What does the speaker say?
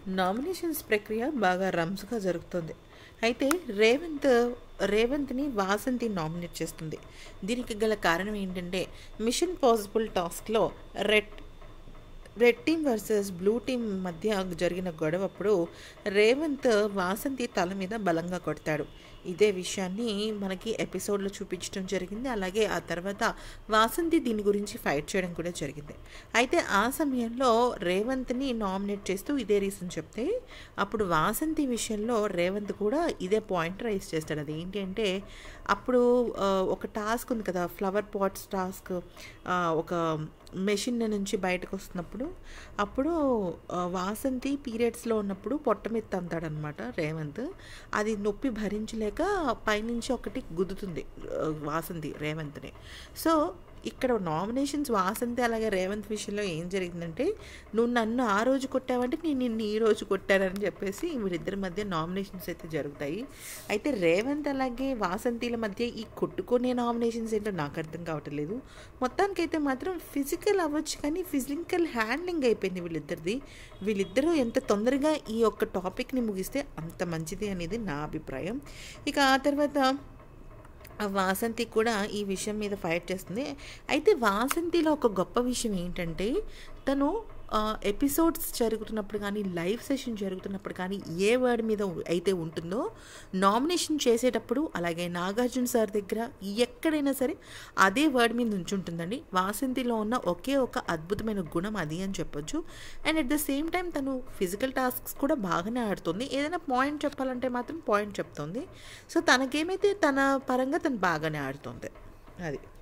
nominations ప్రక్రియ బాగా రమ్స్గా జరుగుతుంది అయితే రేవంత్ రేవంత్ని వాసంతి నామినేట్ చేస్తుంది దీనికి గల కారణం ఏంటంటే మిషన్ పాసిబుల్ టాస్క్లో red red team versus blue team మధ్య జరిగిన గొడవప్పుడు రేవంత్ వాసంతి తల మీద బలంగా కొడతాడు ఇదే విషయాన్ని మనకి ఎపిసోడ్లో చూపించడం జరిగింది అలాగే ఆ తర్వాత వాసంతి దీని గురించి ఫైట్ చేయడం కూడా జరిగింది అయితే ఆ సమయంలో రేవంత్ని నామినేట్ చేస్తూ ఇదే రీజన్ చెప్తే అప్పుడు వాసంతి విషయంలో రేవంత్ కూడా ఇదే పాయింట్ రైస్ చేస్తాడు అది ఏంటి అంటే అప్పుడు ఆ, ఒక టాస్క్ ఉంది కదా ఫ్లవర్ పాట్స్ టాస్క్ ఆ, ఒక మెషిన్ నుంచి బయటకు వస్తున్నప్పుడు అప్పుడు ఆ, వాసంతి పీరియడ్స్లో ఉన్నప్పుడు పొట్ట మీద తంతాడనమాట రేవంత్ అది నొప్పి భరించలేక పైనుంచి ఒకటి గుద్దుతుంది ఆ, వాసంతి రేవంత్ని సో ఇక్కడ నామినేషన్స్ వాసంతి అలాగే రేవంత్ విషయంలో ఏం జరిగిందంటే నువ్వు నన్ను ఆ రోజు కొట్టావంటే నేను నిన్ను ఈ రోజు కొట్టానని చెప్పేసి వీళ్ళిద్దరి మధ్య నామినేషన్స్ అయితే జరుగుతాయి అయితే రేవంత్ అలాగే వాసంతిల మధ్య ఈ కొట్టుకునే నామినేషన్స్ ఏంటో నాకు అర్థం కావటం లేదు మొత్తానికైతే మాత్రం ఫిజికల్ అవ్వచ్చు కానీ ఫిజికల్ హ్యాండ్లింగ్ అయిపోయింది వీళ్ళిద్దరిది వీళ్ళిద్దరూ ఎంత తొందరగా ఈ యొక్క టాపిక్ని ముగిస్తే అంత మంచిది అనేది నా అభిప్రాయం ఇక ఆ తర్వాత ఆ వాసంతి కూడా ఈ విషయం మీద ఫైట్ చేస్తుంది అయితే వాసంతిలో ఒక గొప్ప విషయం ఏంటంటే తను ఎపిసోడ్స్ జరుగుతున్నప్పుడు కానీ లైవ్ సెషన్ జరుగుతున్నప్పుడు కానీ ఏ వర్డ్ మీద అయితే ఉంటుందో నామినేషన్ చేసేటప్పుడు అలాగే నాగార్జున సార్ దగ్గర ఎక్కడైనా సరే అదే వర్డ్ మీద ఉంచుంటుందండి వాసంతిలో ఉన్న ఒకే ఒక అద్భుతమైన గుణం అది అని చెప్పొచ్చు and at the same time తను ఫిజికల్ టాస్క్స్ కూడా బాగానే ఆడుతుంది ఏదైనా పాయింట్ చెప్పాలంటే మాత్రం పాయింట్ చెప్తుంది సో తనకేమైతే తన పరంగా తను బాగానే ఆడుతుంది అది